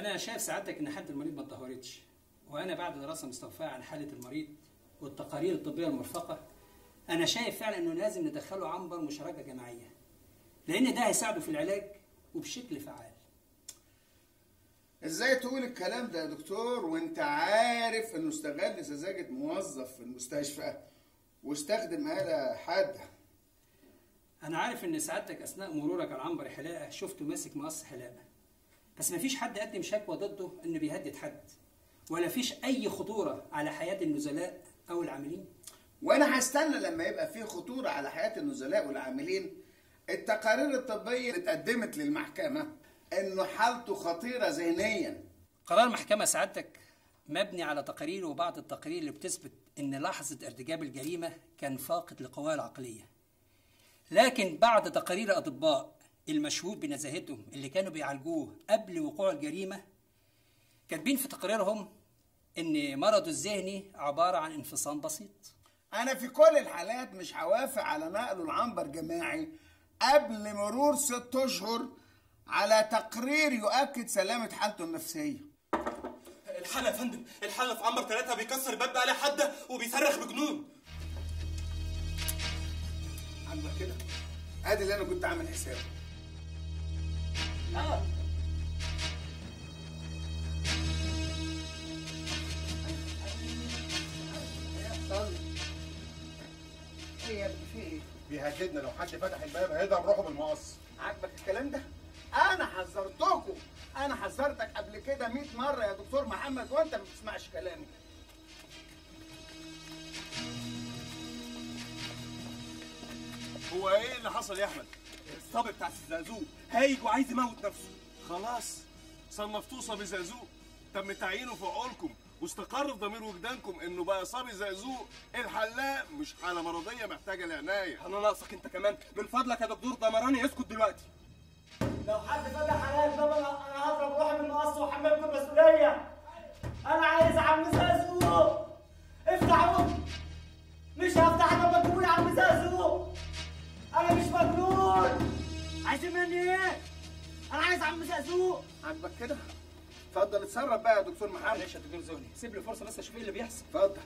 انا شايف سعادتك ان حاله المريض ما اتدهورتش وانا بعد دراسه مستوفاه عن حاله المريض والتقارير الطبيه المرفقه انا شايف فعلا انه لازم ندخله عنبر مشاركه جماعيه لان ده هيساعده في العلاج وبشكل فعال ازاي تقول الكلام ده يا دكتور وانت عارف انه استغل سذاجة موظف في المستشفى واستخدم آلة حادة انا عارف ان سعادتك اثناء مرورك على عنبر حلاقه شفته ماسك مقص حلاقه بس مفيش حد قدم شكوى ضده انه بيهدد حد ولا فيش اي خطوره على حياه النزلاء او العاملين وانا هستنى لما يبقى في خطورة على حياة النزلاء والعاملين التقارير الطبية اللي اتقدمت للمحكمة انه حالته خطيرة ذهنيا قرار محكمة سعادتك مبني على تقارير وبعض التقارير اللي بتثبت ان لحظة ارتكاب الجريمة كان فاقد لقواه العقلية لكن بعد تقارير الاطباء المشهود بنزاهتهم اللي كانوا بيعالجوه قبل وقوع الجريمة كاتبين في تقريرهم ان مرضه الذهني عبارة عن انفصام بسيط انا في كل الحالات مش هوافق على نقله العنبر جماعي قبل مرور ست اشهر على تقرير يؤكد سلامة حالته النفسية الحالة يا فندم الحالة في عنبر ثلاثة بيكسر الباب بقى حدة وبيصرخ بجنون عندك كده ادي اللي انا كنت عامل حسابه ايه يا ابني في ايه؟ بيهددنا لو حد فتح الباب هيضرب روحه بالمقص عاجبك الكلام ده؟ انا حذرتكم انا حذرتك قبل كده 100 مره يا دكتور محمد وانت ما بتسمعش كلامي هو ايه اللي حصل يا احمد؟ الصبي بتاع الزقزوق هايج وعايز يموت نفسه خلاص صنفتوه صبي زقزوق تم تعيينه في عقولكم واستقر في ضمير وجدانكم انه بقى صبي زقزوق الحلاق مش حاله مرضيه محتاجه لعنايه انا ناقصك انت كمان من فضلك يا دكتور دمراني اسكت دلوقتي لو حد فتح عليا الباب انا أنا هضرب روحي بالمقص واحملكم المسؤوليه انا عايز عم زقزوق افتحوا مش هفتح انا مجنون يا عم زقزوق انا مش مجنون عايزين مني ايه انا عايز عم زقزوق عاجبك كده؟ اتفضل اتصرف بقى يا دكتور محمد معلش يا دكتور زوني سيب لي فرصة بس اشوف ايه اللي بيحصل اتفضل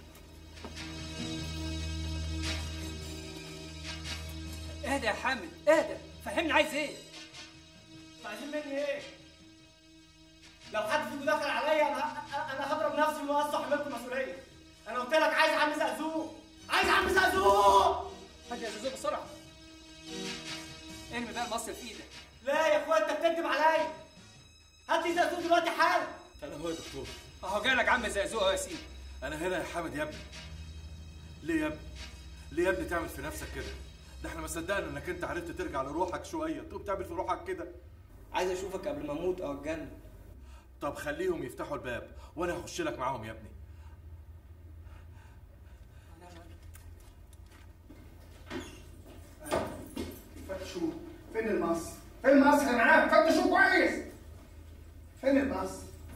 اهدى يا حامد اهدى فهمني عايز ايه انتوا عايزين مني ايه لو حد فيكم دخل عليا انا انا هضرب نفسي بالمقص واحملكم المسؤوليه انا قلت لك عايز عم زقزوق عايز عم زقزوق هات يا زوزو بسرعة ارمي بقى المصل في ايدك لا يا اخويا انت بتكذب عليا هات لي زقزوق دلوقتي حالا انا هو يا دكتور اهو جالك عم زقزوق اهو يا سيدي انا هنا يا حامد يا ابني ليه يا ابني ليه يا ابني تعمل في نفسك كده ده احنا ما صدقنا انك انت عرفت ترجع لروحك شويه تقوم تعمل في روحك كده عايز اشوفك قبل ما اموت او اتجنن طب خليهم يفتحوا الباب وانا هخش لك معاهم يا ابني فتشوا فين المص؟ فين المص اللي معاك؟ فتشوا كويس فين المص؟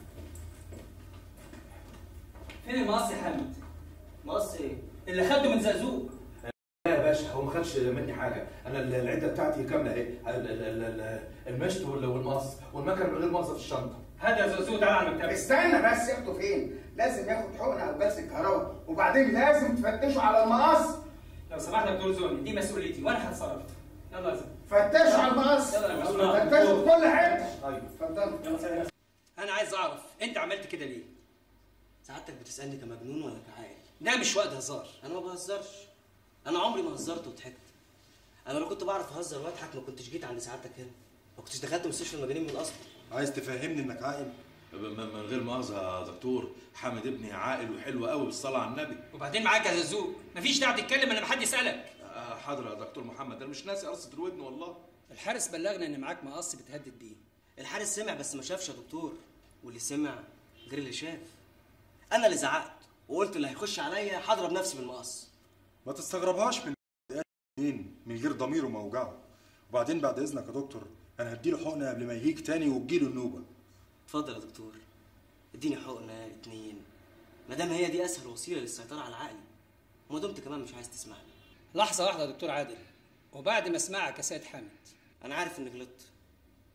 فين المقص يا حامد مقص ايه؟ اللي خدته من زقزوق لا يا باشا هو ما خدش مني حاجه انا ال- العده بتاعتي كامله اهي ال- ال- ال- ال- المشط وال- والمقص والمكنه من غير مقص في الشنطه هات يا زقزوق تعالى على المكتب استنى بس ياخده فين؟ لازم ياخد حقنه او بس الكهرباء وبعدين لازم تفتشوا على المقص لو سمحت يا دكتور زوني دي مسؤوليتي وانا هتصرف يلا يا زلمه فتشوا على المقص يلا يا باشا. فتشوا في كل حته طيب اتفضل يلا سلام انا عايز اعرف انت عملت كده ليه سعادتك بتسألني كمجنون ولا كعاقل؟ ده مش وقت هزار أنا ما بهزرش. أنا عمري ما هزرت وضحكت. أنا لو كنت بعرف أهزر وأضحك ما كنتش جيت عند سعادتك هنا. ما كنتش دخلت مستشفى المجانين من الأصل. عايز تفهمني انك عاقل من من غير مؤاخذه يا دكتور حامد ابني عاقل وحلو قوي بالصلاه على النبي وبعدين معاك يا زقزوق مفيش داعي تتكلم الا ما حد يسالك آه، حاضر يا دكتور محمد انا مش ناسي قرصه الودن والله الحارس بلغنا ان معاك مقص بتهدد بيه الحارس سمع بس ما شافش يا دكتور. واللي سمع غير اللي شاف. أنا اللي زعقت وقلت اللي هيخش عليا هضرب نفسي بالمقص. ما تستغربهاش من مين من غير ضميره موجعه وبعدين بعد اذنك يا دكتور انا هديله حقنه قبل ما يهيج تاني وتجيله النوبه اتفضل يا دكتور. اديني حقنة اتنين. ما دام هي دي أسهل وسيلة للسيطرة على عقلي. وما دمت كمان مش عايز تسمعني. لحظه واحده يا دكتور عادل وبعد ما اسمعك يا سيد حامد انا عارف اني غلطت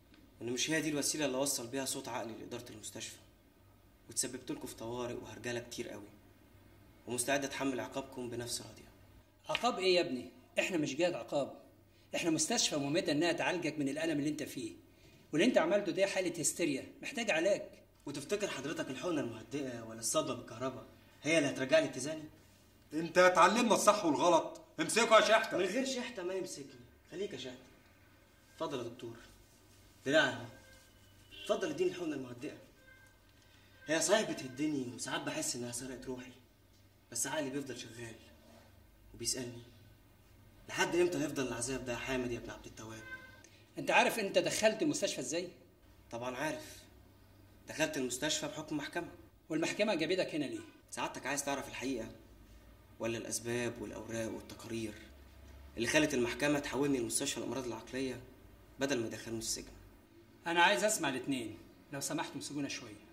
ان مش هي دي الوسيله اللي اوصل بيها صوت عقلي لاداره المستشفى وتسببت لكم في طوارئ وهرجله كتير قوي ومستعد اتحمل عقابكم بنفس راضيه عقاب ايه يا ابني احنا مش جهه عقاب احنا مستشفى مميته انها تعالجك من الالم اللي انت فيه واللي انت عملته ده حاله هستيريا محتاج علاج وتفتكر حضرتك الحقنه المهدئه ولا الصدمه بالكهرباء هي اللي هترجع لي اتزاني انت اتعلمنا الصح والغلط امسكوا يا شحته من غير شحته ما يمسكني خليك يا شحته اتفضل يا دكتور دراعي اهو اتفضل اديني الحقنه المهدئه هي صحيح بتهدني وساعات بحس انها سرقت روحي بس عقلي بيفضل شغال وبيسالني لحد امتى هيفضل العذاب ده يا حامد يا ابن عبد التواب انت عارف انت دخلت المستشفى ازاي طبعا عارف دخلت المستشفى بحكم محكمه والمحكمه جابتك هنا ليه سعادتك عايز تعرف الحقيقه ولا الاسباب والاوراق والتقارير اللي خلت المحكمه تحولني لمستشفى الامراض العقليه بدل ما يدخلوني السجن انا عايز اسمع الاثنين لو سمحتم سيبونا شويه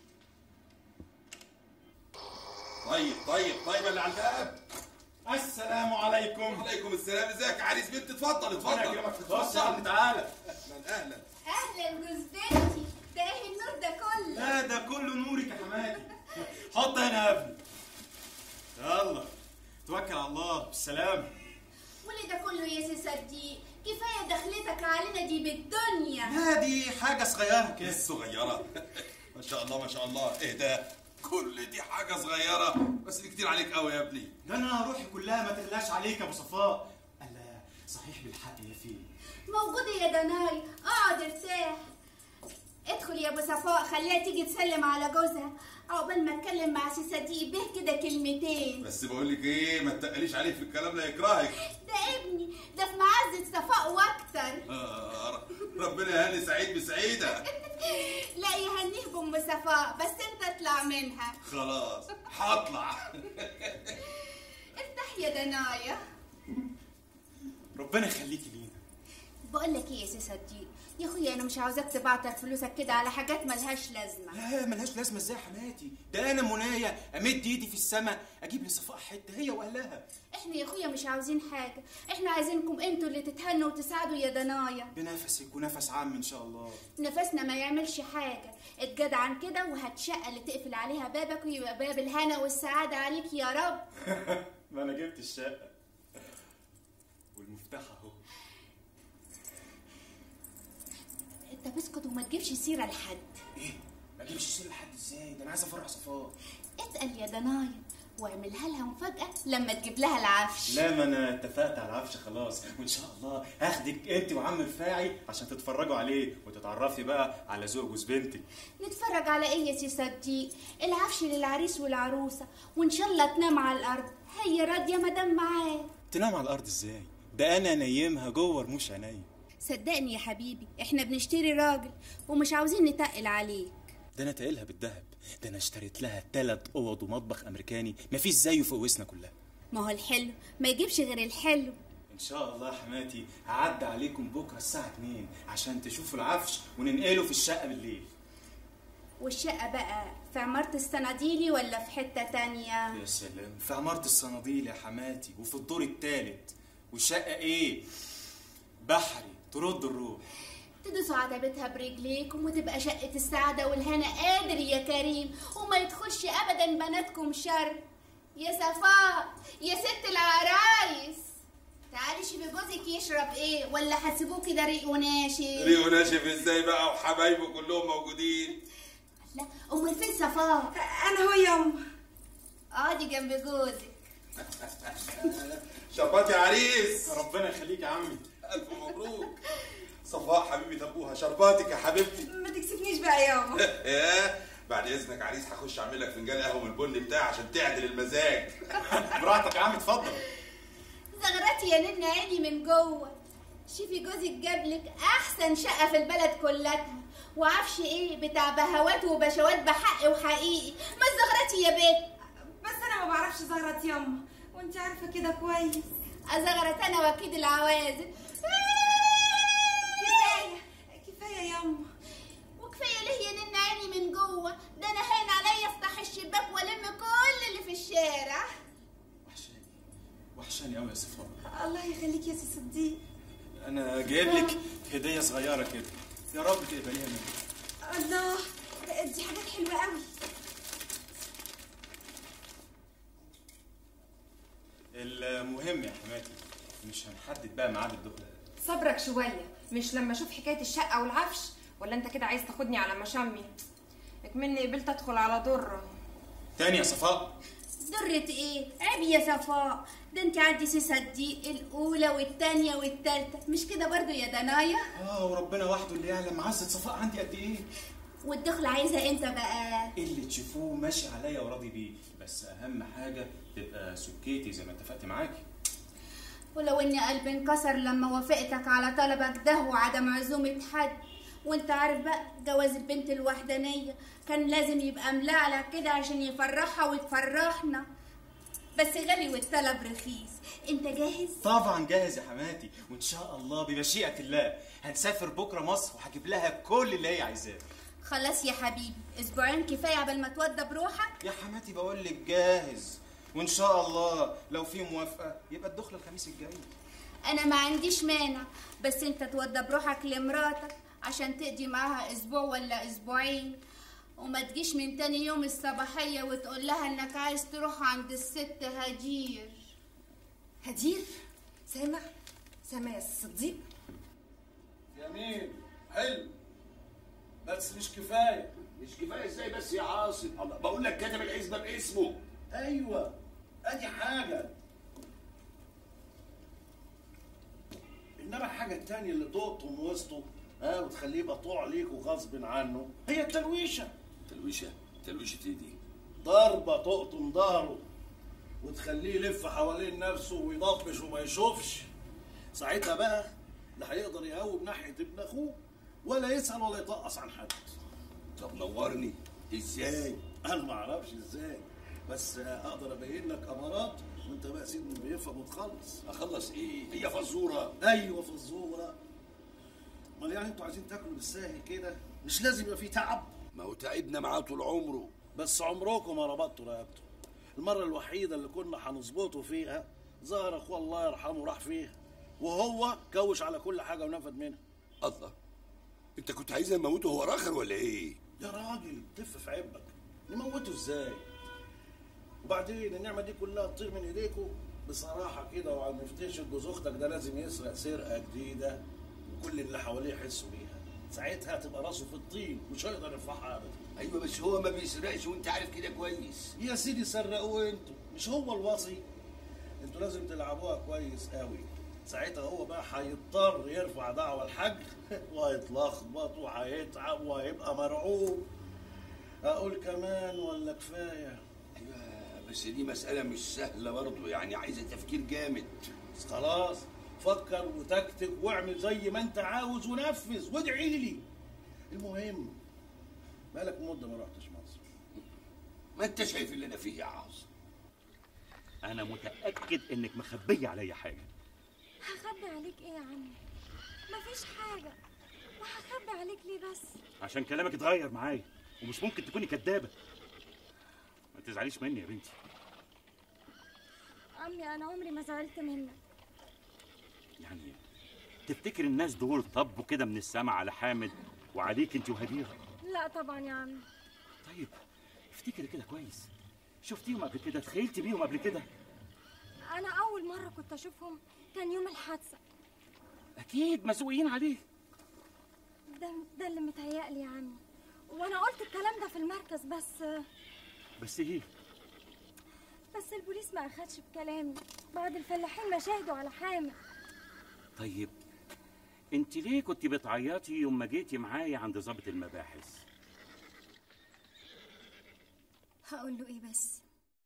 طيب طيب طيب اللي على الباب السلام عليكم وعليكم السلام ازيك يا عريس بنت اتفضل انا اتفضل اكرمك بص يا عم تعالى اهلا اهلا اهلا جوز بنتي ده ايه النور ده كله لا ده كله نورك يا حماتي حط هنا يا ابني يلا توكل على الله بالسلامه واللي ده كله يا سي صديق كفايه دخلتك علينا دي بالدنيا لا دي حاجه صغيره كده الصغيرة ما شاء الله ما شاء الله ايه ده كل دي حاجة صغيرة بس دي كتير عليك قوي يا ابني ده انا روحي كلها ما تغلاش عليك يا ابو صفاء الا صحيح بالحق يا فيه موجوده يا دناي اقعد ارتاح ادخل يا ابو صفاء خليها تيجي تسلم على جوزها عقبال ما اتكلم مع سي صديق به كده كلمتين بس بقول لك ايه ما تقليش عليه في الكلام لا يكرهك ده ابني ده في معزه صفاء واكتر آه ربنا يهني سعيد بسعيدة لا يهنيه بام صفاء بس انت اطلع منها خلاص هطلع افتح يا دنايا ربنا يخليكي لينا بقول لك ايه يا سي صديق يا اخويا انا مش عاوزاك تبعتر فلوسك كده على حاجات ملهاش لازمه لا ملهاش لازمه ازاي يا حماتي ده انا منايا امد ايدي في السماء اجيب لصفاء حته هي واهلها احنا يا اخويا مش عاوزين حاجه احنا عايزينكم انتوا اللي تتهنوا وتساعدوا يا دنايا بنفسك ونفس عام ان شاء الله نفسنا ما يعملش حاجه اتجدعن كده وهتشقى اللي تقفل عليها بابك ويبقى باب الهنا والسعاده عليك يا رب ما انا جبت الشقه والمفتاح اهو انت بسكت وما تجيبش سيره لحد ايه ما اجيبش سير لحد ازاي ده انا عايز افرح صفاء اسال يا دنايا واعملها لها مفاجاه لما تجيب لها العفش لا ما انا اتفقت على العفش خلاص وان شاء الله هاخدك انت وعم رفاعي عشان تتفرجوا عليه وتتعرفي بقى على ذوق جوز بنتك نتفرج على ايه يا سي صديق العفش للعريس والعروسه وان شاء الله تنام على الارض هي راضيه مدام معاه تنام على الارض ازاي ده انا نايمها جوه رموش عينيا صدقني يا حبيبي احنا بنشتري راجل ومش عاوزين نتقل عليك ده انا تقلها بالذهب ده انا اشتريت لها ثلاث اوض ومطبخ امريكاني مفيش زيه في وسنا كلها ما هو الحلو ما يجيبش غير الحلو ان شاء الله يا حماتي هعدي عليكم بكره الساعه 2 عشان تشوفوا العفش وننقله في الشقه بالليل والشقه بقى في عماره الصناديلي ولا في حته تانية يا سلام في عماره الصناديل يا حماتي وفي الدور الثالث والشقه ايه بحري ترد الروح تدوسوا عتبتها برجليكم وتبقى شقة السعادة والهنا قادر يا كريم وما يدخلش أبدا بناتكم شر يا صفاء يا ست العرايس تعالي شوفي جوزك يشرب ايه ولا هتسيبوه كده ريق وناشف ريقه ناشف ازاي بقى وحبايبه كلهم موجودين لا امال فين صفاء انا هو يما اقعدي جنب جوزك شربات يا عريس ربنا يخليك يا عمي الف مبروك صفاء حبيبه ابوها شرباتك يا حبيبتي ما تكسفنيش بقى يابا ايه بعد اذنك عريس هخش اعمل لك فنجان قهوه من البن بتاعي عشان تعدل المزاج براحتك يا عم اتفضل زغرتي يا نن عيني من جوه شوفي جوزك جابلك احسن شقه في البلد كلها وعفش ايه بتاع بهوات وبشوات بحق وحقيقي ما زغرتي يا بيت بس انا ما بعرفش زغرة يما وانت عارفه كده كويس ازغرت انا واكيد العوازل كفايه كفايه يما وكفايه ليه يا نن عيني من جوه ده انا هين عليا افتح الشباك والم كل اللي في الشارع وحشاني وحشاني قوي يا صفاء الله يخليك يا سي صديق انا جايب لك هديه صغيره كده يا رب تقبليها مني الله دي حاجات حلوه قوي المهم يا حماتي مش هنحدد بقى ميعاد الدخله صبرك شويه مش لما اشوف حكايه الشقه والعفش ولا انت كده عايز تاخدني على مشامي اكمني قبلت ادخل على ضره تاني يا صفاء ضرة ايه؟ عيب يا صفاء ده انت عندي سيسة دي الاولى والتانية والتالتة مش كده برضو يا دنايا اه وربنا وحده اللي يعلم عزة صفاء عندي قد ايه والدخل عايزها امتى بقى؟ اللي تشوفوه ماشي عليا وراضي بيه بس اهم حاجه تبقى سكيتي زي ما اتفقت معاكي ولو ان قلبي انكسر لما وافقتك على طلبك ده وعدم عزومة حد وانت عارف بقى جواز البنت الوحدانية كان لازم يبقى ملعلع كده عشان يفرحها وتفرحنا بس غالي والطلب رخيص انت جاهز؟ طبعا جاهز يا حماتي وان شاء الله بمشيئه الله هنسافر بكره مصر وهجيب لها كل اللي هي عايزاه خلاص يا حبيبي اسبوعين كفاية عبال ما توضى بروحك يا حماتي بقول لك جاهز وان شاء الله لو في موافقه يبقى الدخله الخميس الجاي انا ما عنديش مانع بس انت توضى بروحك لمراتك عشان تقضي معاها اسبوع ولا اسبوعين وما تجيش من تاني يوم الصباحية وتقول لها انك عايز تروح عند الست هجير هدير سامع سامع يا الصديق جميل حلو بس مش كفايه مش كفايه ازاي بس يا عاصم الله بقول لك كتب العزبه باسمه ايوه ادي حاجه انما الحاجه التانية اللي تقطم وسطه ها وتخليه مقطوع ليك وغصب عنه هي التلويشه تلويشه تلويشه ايه دي ضربه تقطم ظهره وتخليه يلف حوالين نفسه ويضبش وما يشوفش ساعتها بقى لا هيقدر يقوم ناحيه ابن اخوه ولا يسال ولا يطقص عن حد طب نورني ازاي انا ما اعرفش ازاي بس اقدر ابين لك امارات وانت بقى سيدنا بيفهم وتخلص اخلص ايه هي فزوره ايوه فزوره امال يعني انتوا عايزين تاكلوا بالساهل كده مش لازم يبقى فيه تعب ما هو تعبنا معاه طول عمره بس عمركم ما ربطتوا رقبته المره الوحيده اللي كنا هنظبطه فيها ظهر اخوه الله يرحمه راح فيها وهو كوش على كل حاجه ونفد منها الله انت كنت عايز نموته هو راخر ولا ايه يا راجل تف في عبك نموته ازاي وبعدين النعمه دي كلها تطير من ايديكم بصراحه كده وعلى المفتش جوز اختك ده لازم يسرق سرقه جديده وكل اللي حواليه يحسوا بيها ساعتها تبقى راسه في الطين مش هيقدر يرفعها ابدا ايوه بس هو ما بيسرقش وانت عارف كده كويس يا سيدي سرقوه انتوا مش هو الوصي انتوا لازم تلعبوها كويس قوي ساعتها هو بقى هيضطر يرفع دعوى الحج وهيتلخبط وهيتعب وهيبقى مرعوب اقول كمان ولا كفايه ايوه بس دي مساله مش سهله برضه يعني عايزه تفكير جامد بس خلاص فكر وتكتك واعمل زي ما انت عاوز ونفذ وادعي لي المهم بقالك مده ما رحتش مصر ما انت شايف اللي انا فيه يا عاصم انا متاكد انك مخبيه عليا حاجه هخبي عليك ايه يا عمي مفيش حاجة وهخبي عليك ليه بس عشان كلامك اتغير معايا ومش ممكن تكوني كدابه ما تزعليش مني يا بنتي عمي انا عمري ما زعلت منك يعني تفتكر الناس دول طبوا كده من السما على حامد وعليك انت وهدير لا طبعا يا عمي طيب افتكري كده كويس شفتيهم قبل كده تخيلتي بيهم قبل كده انا اول مرة كنت اشوفهم كان يوم الحادثة اكيد مسؤولين عليه ده ده اللي متهيألي يا عمي وانا قلت الكلام ده في المركز بس بس ايه بس البوليس ما اخدش بكلامي بعد الفلاحين ما شاهدوا على حامد طيب انت ليه كنت بتعيطي يوم ما جيتي معايا عند ضابط المباحث هقول له ايه بس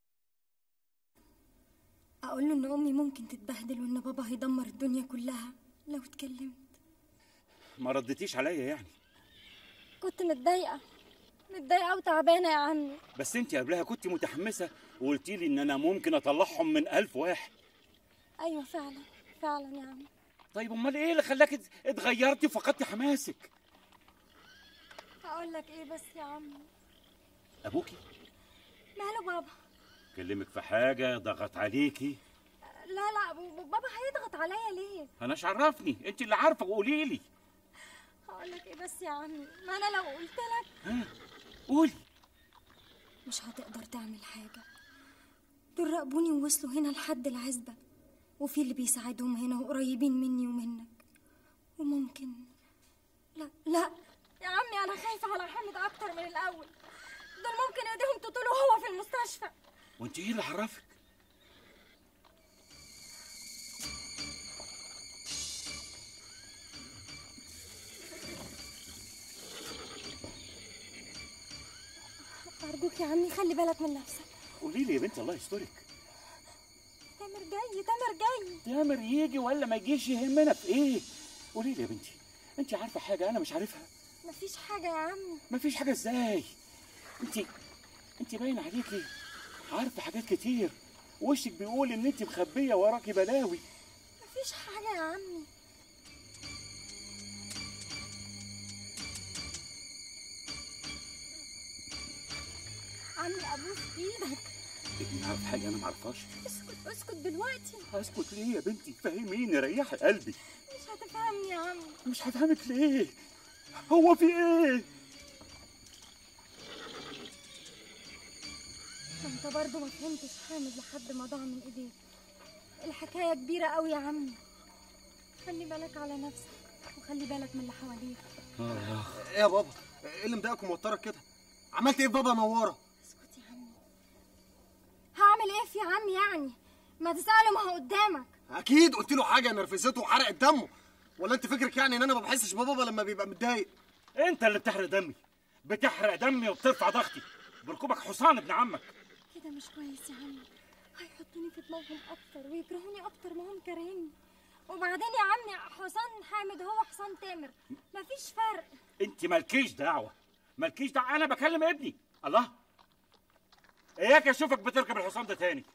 اقول له ان امي ممكن تتبهدل وان بابا هيدمر الدنيا كلها لو اتكلمت ما ردتيش عليا يعني كنت متضايقه متضايقه وتعبانه يا عمي بس انت قبلها كنت متحمسه وقلتي لي ان انا ممكن اطلعهم من ألف واحد ايوه فعلا فعلا يا عمي طيب امال ايه اللي خلاك ات- اتغيرتي وفقدتي حماسك هقول لك ايه بس يا عمي ابوكي ماله بابا كلمك في حاجه ضغط عليكي لا لا ب- ب- بابا هيضغط عليا ليه انا عرفني انت اللي عارفه وقولي لي هقول اقول لك ايه بس يا عمي ما انا لو قلت لك ها قولي مش هتقدر تعمل حاجه دول راقبوني ووصلوا هنا لحد العزبه وفي اللي بيساعدهم هنا وقريبين مني ومنك وممكن لا لا يا عمي انا خايفه على حامد اكتر من الاول دول ممكن ايديهم تطول وهو في المستشفى وانت ايه اللي عرفك ارجوك يا عمي خلي بالك من نفسك قولي لي يا بنتي الله يسترك تامر جاي تامر جاي تامر يجي ولا ما يجيش يهمنا في ايه قولي لي يا بنتي انت عارفه حاجه انا مش عارفها مفيش حاجه يا عمي مفيش حاجه ازاي انت انت باين عليكي عارفه حاجات كتير وشك بيقول ان انت مخبيه وراكي بلاوي مفيش حاجه يا عمي عمي ابوس ايدك ابني عارف حاجه انا ما اعرفهاش اسكت اسكت دلوقتي اسكت ليه يا بنتي فهميني ريحي قلبي مش هتفهمني يا عمي مش هفهمك ليه هو في ايه ما انت برضه ما فهمتش حامد لحد ما ضاع من ايديك الحكايه كبيره قوي يا عمي خلي بالك على نفسك وخلي بالك من اللي حواليك ايه يا بابا ايه اللي مضايقك وموترك كده عملت ايه في بابا نوره اسكت يا عمي هعمل ايه في يا عمي يعني ما تساله ما هو قدامك اكيد قلت له حاجه نرفزته وحرقت دمه ولا انت فكرك يعني ان انا ما بحسش ببابا لما بيبقى متضايق انت اللي بتحرق دمي بتحرق دمي وبترفع ضغطي بركوبك حصان ابن عمك كده مش كويس يا عمي هيحطوني في دماغهم اكتر ويكرهوني اكتر ما هم كارهيني وبعدين يا عمي حسام حامد هو حسام تامر مفيش فرق انت مالكيش دعوه مالكيش دعوه انا بكلم ابني الله اياك اشوفك بتركب الحصان ده تاني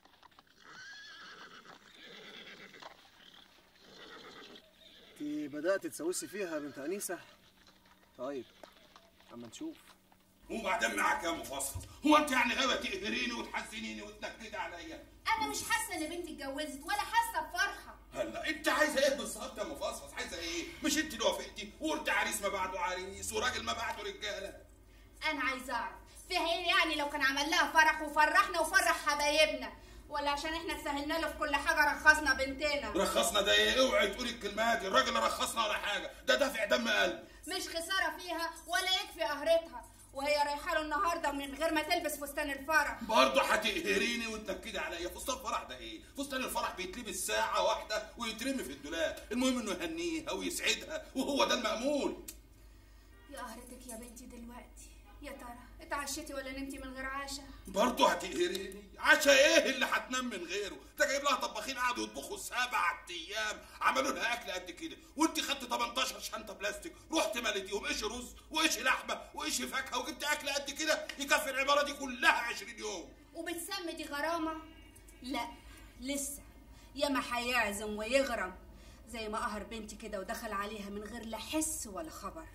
انت بدات تسوسي فيها يا بنت انيسه طيب اما نشوف وبعدين معاك يا مفصل هو انت يعني غاويه تقهريني وتحزنيني وتنكدي عليا انا مش حاسه ان بنتي اتجوزت ولا حاسه بفرحه هلا انت عايزه ايه بالظبط يا مفصفص عايزه ايه مش انت اللي وافقتي وقلت عريس ما بعده عريس وراجل ما بعده رجاله انا عايزه اعرف فيها ايه يعني لو كان عمل لها فرح وفرحنا وفرح حبايبنا ولا عشان احنا سهلنا له في كل حاجه رخصنا بنتنا رخصنا ده ايه اوعي تقولي الكلمات دي الراجل رخصنا ولا حاجه ده دافع دم قلب مش خساره فيها ولا يكفي قهرتها وهي رايحه له النهارده من غير ما تلبس فستان الفرح برضه هتقهريني وتنكدي عليا فستان فرح ده ايه فستان الفرح بيتلبس ساعه واحده ويترمي في الدولاب المهم انه يهنيها ويسعدها وهو ده المأمول يا قهرتك يا بنتي دلوقتي يا ترى اتعشيتي ولا نمتي من غير عشاء برضه هتقهريني عشا ايه اللي هتنام من غيره ده جايب لها طباخين قعدوا يطبخوا سبع ايام عملوا لها اكل قد كده وانت خدت 18 شنطه بلاستيك رحت مليتيهم ايش رز وايش لحمه وايش فاكهه وجبت اكل قد كده يكفي العماره دي كلها 20 يوم وبتسمي دي غرامه لا لسه ياما هيعزم ويغرم زي ما قهر بنتي كده ودخل عليها من غير لا حس ولا خبر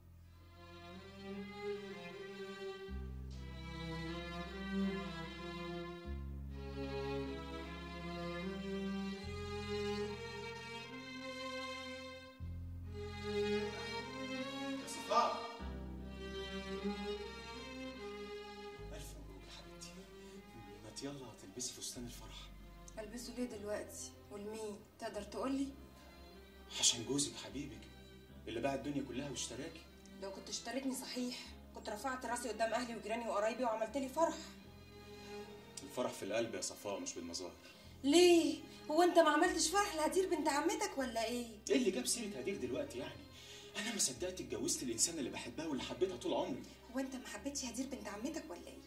صفاء ألف مبروك يا حبيبتي ما يلا تلبسي فستان الفرح البسه ليه دلوقتي ولمين تقدر تقولي عشان جوزك حبيبك اللي باع الدنيا كلها واشتراكي لو كنت اشتريتني صحيح كنت رفعت راسي قدام اهلي وجيراني وقرايبي وعملت لي فرح الفرح في القلب يا صفاء مش بالمظاهر ليه هو انت ما عملتش فرح لهدير بنت عمتك ولا ايه ايه اللي جاب سيره هدير دلوقتي يعني انا ما صدقت اتجوزت الانسان اللي بحبها واللي حبيتها طول عمري هو انت ما حبيتش هدير بنت عمتك ولا ايه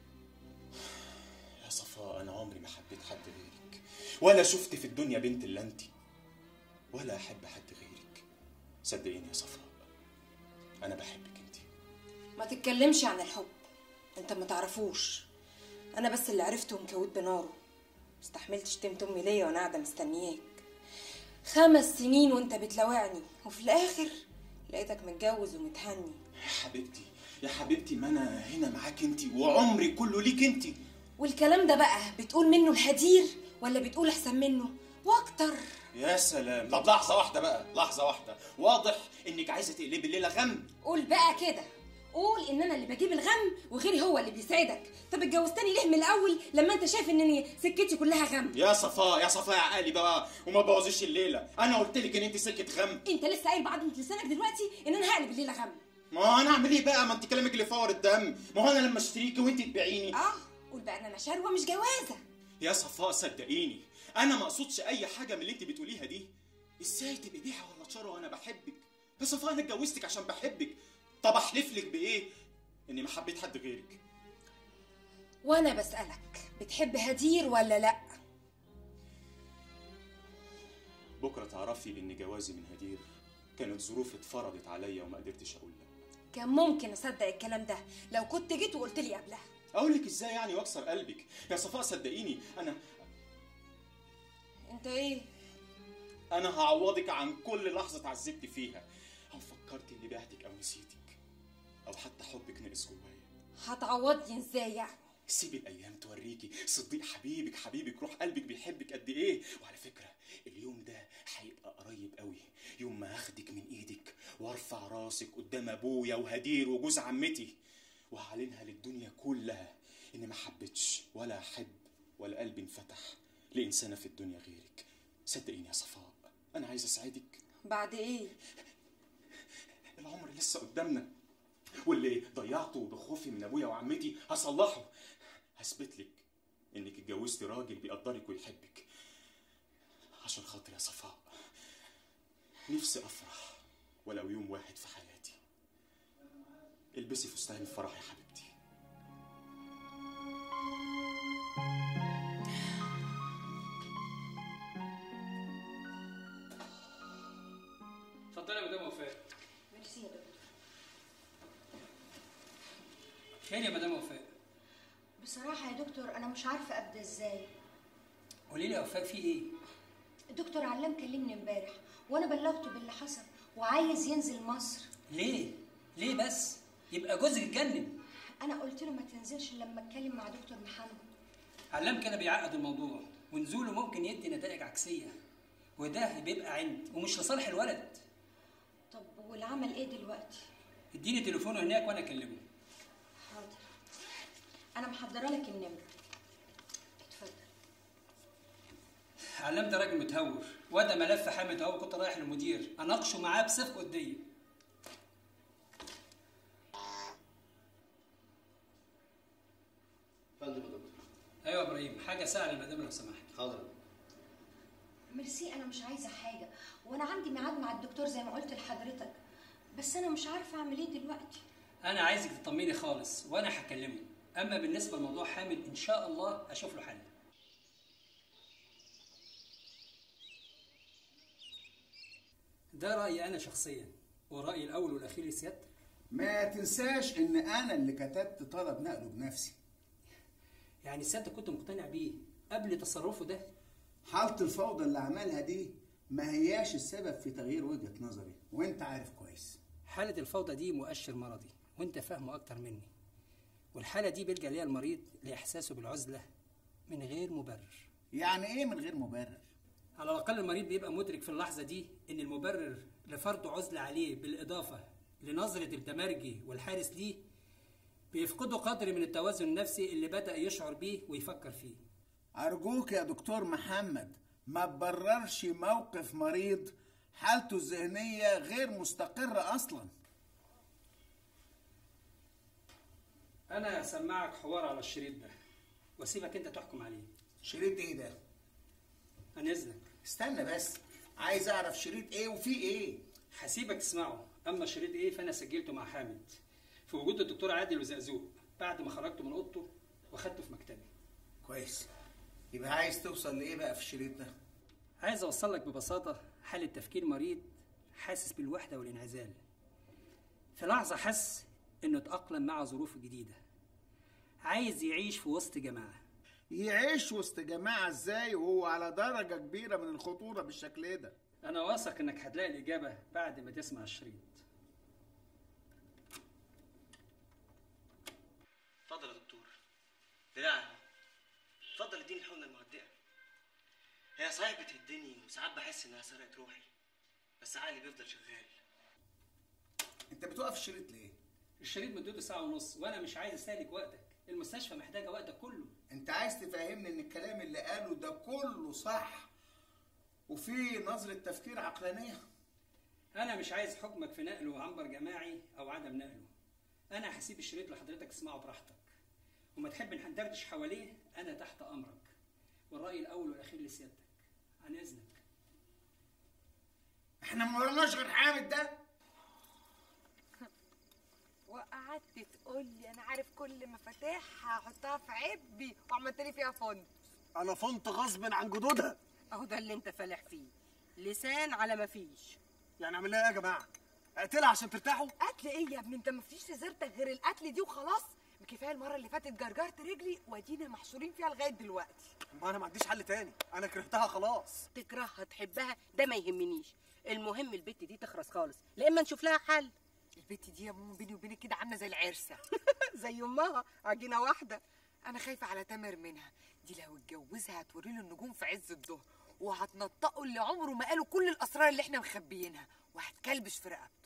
يا صفاء انا عمري ما حبيت حد غيرك ولا شفت في الدنيا بنت الا انت ولا احب حد غيرك صدقيني يا صفاء انا بحبك انت ما تتكلمش عن الحب انت ما تعرفوش انا بس اللي عرفته مكوت بناره استحملت شتمت امي ليا وانا قاعده مستنياك خمس سنين وانت بتلاوعني وفي الاخر لقيتك متجوز ومتهني يا حبيبتي يا حبيبتي ما انا هنا معاك انت وعمري كله ليك انت والكلام ده بقى بتقول منه الهدير ولا بتقول احسن منه واكتر يا سلام طب لحظه واحده بقى لحظه واحده واضح انك عايزه تقلبي الليله غم قول بقى كده قول ان انا اللي بجيب الغم وغيري هو اللي بيسعدك طب اتجوزتني ليه من الاول لما انت شايف ان سكتي كلها غم يا صفاء يا صفاء يا عقلي بقى وما بوظيش الليله انا قلت لك ان انت سكه غم انت لسه قايل بعض لسانك دلوقتي ان انا هقلب الليله غم ما هو انا اعمل ايه بقى ما انت كلامك اللي فور الدم ما هو انا لما اشتريكي وانت تبيعيني اه قول بقى ان انا شروه مش جوازه يا صفاء صدقيني انا ما اقصدش اي حاجه من اللي انت بتقوليها دي ازاي تبقي بيعه ولا شره وانا بحبك يا صفاء انا اتجوزتك عشان بحبك طب احلف لك بايه اني ما حبيت حد غيرك وانا بسالك بتحب هدير ولا لا بكره تعرفي ان جوازي من هدير كانت ظروف اتفرضت عليا وما قدرتش اقول لا كان ممكن اصدق الكلام ده لو كنت جيت وقلت لي قبلها اقول لك ازاي يعني واكسر قلبك يا صفاء صدقيني انا انت ايه انا هعوضك عن كل لحظه اتعذبت فيها او فكرت اني بعتك او نسيتك او حتى حبك نقص جوايا هتعوضني ازاي يعني سيبي الايام توريكي صديق حبيبك حبيبك روح قلبك بيحبك قد ايه وعلى فكره اليوم ده هيبقى قريب قوي يوم ما هاخدك من ايدك وارفع راسك قدام ابويا وهدير وجوز عمتي وهعلنها للدنيا كلها اني ما حبيتش ولا احب ولا قلبي انفتح لانسانه في الدنيا غيرك صدقيني يا صفاء انا عايز اساعدك بعد ايه العمر لسه قدامنا واللي ضيعته بخوفي من ابويا وعمتي هصلحه هثبت لك انك اتجوزتي راجل بيقدرك ويحبك عشان خاطر يا صفاء نفسي افرح ولو يوم واحد في حياتي البسي فستان الفرح يا حبيبتي اتفضلي يا مدام وفاء ميرسي يا دكتور خير يا مدام وفاء بصراحة يا دكتور أنا مش عارفة أبدأ إزاي قولي لي يا وفاء في ايه الدكتور علام كلمني امبارح وأنا بلغته باللي حصل وعايز ينزل مصر ليه ليه بس يبقى جوزك اتجنن أنا قلت له ما تنزلش إلا لما أتكلم مع دكتور محمد علام كده بيعقد الموضوع ونزوله ممكن يدي نتائج عكسيه وده بيبقى عند ومش لصالح الولد طب والعمل إيه دلوقتي؟ اديني تليفونه هناك وانا اكلمه حاضر أنا محضرة لك النمرة اتفضل علام ده راجل متهور وده ملف حامد اهو كنت رايح للمدير اناقشه معاه بصفقه وديه فندم يا دكتور ايوه يا ابراهيم حاجه سهله المدام لو سمحت حاضر ميرسي أنا مش عايزة حاجة وأنا عندي ميعاد مع الدكتور زي ما قلت لحضرتك بس أنا مش عارفة أعمل إيه دلوقتي انا عايزك تطمني خالص وانا هكلمه اما بالنسبه لموضوع حامد ان شاء الله اشوف له حل ده رايي انا شخصيا ورايي الاول والاخير لسيادتك ما تنساش ان انا اللي كتبت طلب نقله بنفسي يعني سيادتك كنت مقتنع بيه قبل تصرفه ده حالة الفوضى اللي عملها دي ما هياش السبب في تغيير وجهة نظري وانت عارف كويس حالة الفوضى دي مؤشر مرضي وانت فاهمه اكتر مني والحالة دي بيلجأ ليها المريض لإحساسه بالعزلة من غير مبرر يعني ايه من غير مبرر على الأقل المريض بيبقى مدرك في اللحظة دي إن المبرر لفرض عزلة عليه بالإضافة لنظرة التمرجي والحارس ليه بيفقدوا قدر من التوازن النفسي اللي بدأ يشعر بيه ويفكر فيه ارجوك يا دكتور محمد ما تبررش موقف مريض حالته الذهنية غير مستقرة اصلا أنا هسمعك حوار على الشريط ده واسيبك أنت تحكم عليه شريط ايه ده عن إذنك استنى بس عايز اعرف شريط ايه وفي ايه هسيبك تسمعه أما الشريط إيه فأنا سجلته مع حامد في وجود الدكتور عادل وزقزوق بعد ما خرجته من أوضته وخدته في مكتبي كويس يبقى عايز توصل لايه بقى في الشريط ده عايز أوصل لك ببساطة حالة تفكير مريض حاسس بالوحدة والانعزال في لحظة حس إنه اتأقلم مع ظروفه الجديدة عايز يعيش في وسط جماعة يعيش وسط جماعة ازاي وهو على درجة كبيرة من الخطورة بالشكل ده أنا واثق إنك هتلاقي الإجابة بعد ما تسمع الشريط اتفضل يا دكتور دراعي اتفضل اديني الحقنه المهدئه هي صحيح بتهدني وساعات بحس انها سرقت روحي بس عقلي بيفضل شغال انت بتوقف الشريط ليه الشريط مدته ساعة ونص وأنا مش عايز أستهلك وقتك المستشفى محتاجة وقتك كله انت عايز تفهمني ان الكلام اللي قاله ده كله صح وفي نظرة تفكير عقلانية أنا مش عايز حكمك في نقله عنبر جماعي أو عدم نقله أنا هسيب الشريط لحضرتك تسمعه براحتك وما تحب ندردش حواليه أنا تحت أمرك والرأي الأول والأخير لسيادتك عن إذنك احنا ما وراناش غير حامد ده وقعدت تقول لي انا عارف كل مفاتيحها هحطها في عبي وعملت لي فيها فند انا فنت غصب عن جدودها اهو ده اللي انت فالح فيه لسان على ما فيش يعني اعمل لها ايه يا جماعه اقتلها عشان ترتاحوا قتل ايه يا ابني انت مفيش في سيرتك غير القتل دي وخلاص كفايه المره اللي فاتت جرجرت رجلي وادينا محشورين فيها لغايه دلوقتي ما انا ما عنديش حل تاني انا كرهتها خلاص تكرهها تحبها ده ما يهمنيش المهم البت دي تخرس خالص لا اما نشوف لها حل البت دي يا ماما بيني وبينك كده عامله زي العرسه زي امها عجينه واحده انا خايفه على تامر منها دي لو اتجوزها هتوري له النجوم في عز الظهر وهتنطقه اللي عمره ما قاله كل الاسرار اللي احنا مخبيينها وهتكلبش في رقبته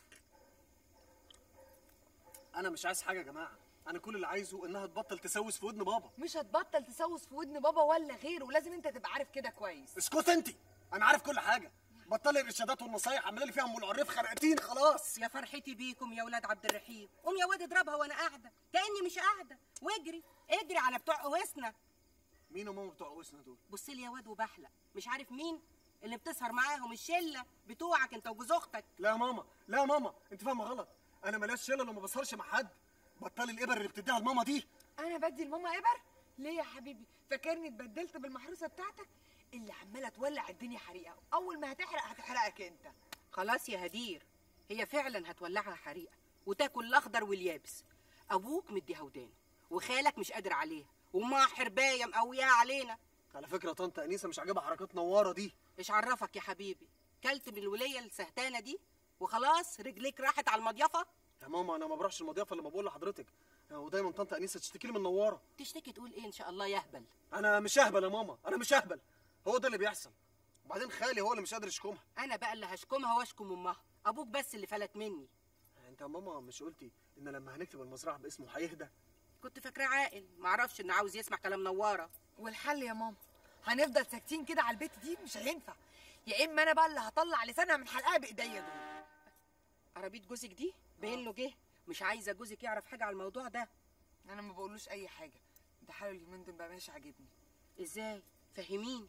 انا مش عايز حاجه يا جماعه انا كل اللي عايزه انها تبطل تسوس في ودن بابا مش هتبطل تسوس في ودن بابا ولا غيره ولازم انت تبقى عارف كده كويس اسكت انت انا عارف كل حاجه بطلي الارشادات والنصايح عامله لي فيها ام العريف خرقتيني خلاص يا فرحتي بيكم يا ولاد عبد الرحيم قوم يا واد اضربها وانا قاعده كاني مش قاعده واجري اجري على بتوع قوسنا مين هم بتوع قوسنا دول بص لي يا واد وبحلق مش عارف مين اللي بتسهر معاهم الشله بتوعك انت وجوز اختك لا يا ماما لا يا ماما انت فاهمه غلط انا ملاش شله لما بسهرش مع حد بطلي الابر اللي بتديها لماما دي انا بدي لماما ابر ليه يا حبيبي فاكرني اتبدلت بالمحروسه بتاعتك اللي عماله تولع الدنيا حريقه اول ما هتحرق هتحرقك انت خلاص يا هدير هي فعلا هتولعها حريقه وتاكل الاخضر واليابس ابوك مديها ودانه وخالك مش قادر عليها وما حربايه مقوياها علينا على فكره طنط انيسه مش عاجبها حركات نواره دي ايش عرفك يا حبيبي كلت من الوليه السهتانه دي وخلاص رجليك راحت على المضيفه يا ماما انا ما بروحش المضيافه لما بقول لحضرتك ودايما طنط انيسه تشتكي لي من نواره تشتكي تقول ايه ان شاء الله يهبل انا مش اهبل يا ماما انا مش اهبل هو ده اللي بيحصل وبعدين خالي هو اللي مش قادر يشكمها انا بقى اللي هشكمها واشكم امها ابوك بس اللي فلت مني انت يا ماما مش قلتي ان لما هنكتب المزرعه باسمه هيهدى كنت فاكراه عاقل معرفش انه عاوز يسمع كلام نواره والحل يا ماما هنفضل ساكتين كده على البيت دي مش هينفع يا اما انا بقى اللي هطلع لسانها من حلقها بايديا دول عربيه جوزك دي باين له جه مش عايزه جوزك يعرف حاجه على الموضوع ده انا ما بقولوش اي حاجه ده حاله اليومين دول بقى مش عاجبني ازاي فهميني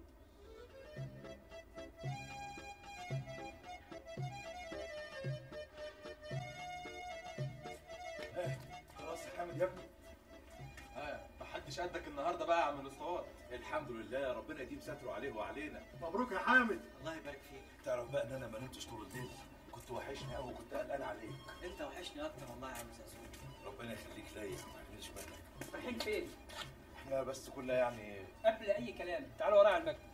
خلاص يا حامد يا ابني ها محدش قدك النهارده بقى يا عم الاسطوات الحمد لله ربنا يديم ستره عليه وعلينا مبروك يا حامد الله يبارك فيك تعرف بقى ان انا ما نمتش طول الليل كنت وحشني قوي وكنت قلقان عليك انت وحشني اكتر والله يا عم زازو ربنا يخليك ليا ما تحملش بالك رايحين فين؟ احنا بس كلها يعني قبل أي كلام تعالوا ورايا على المكتب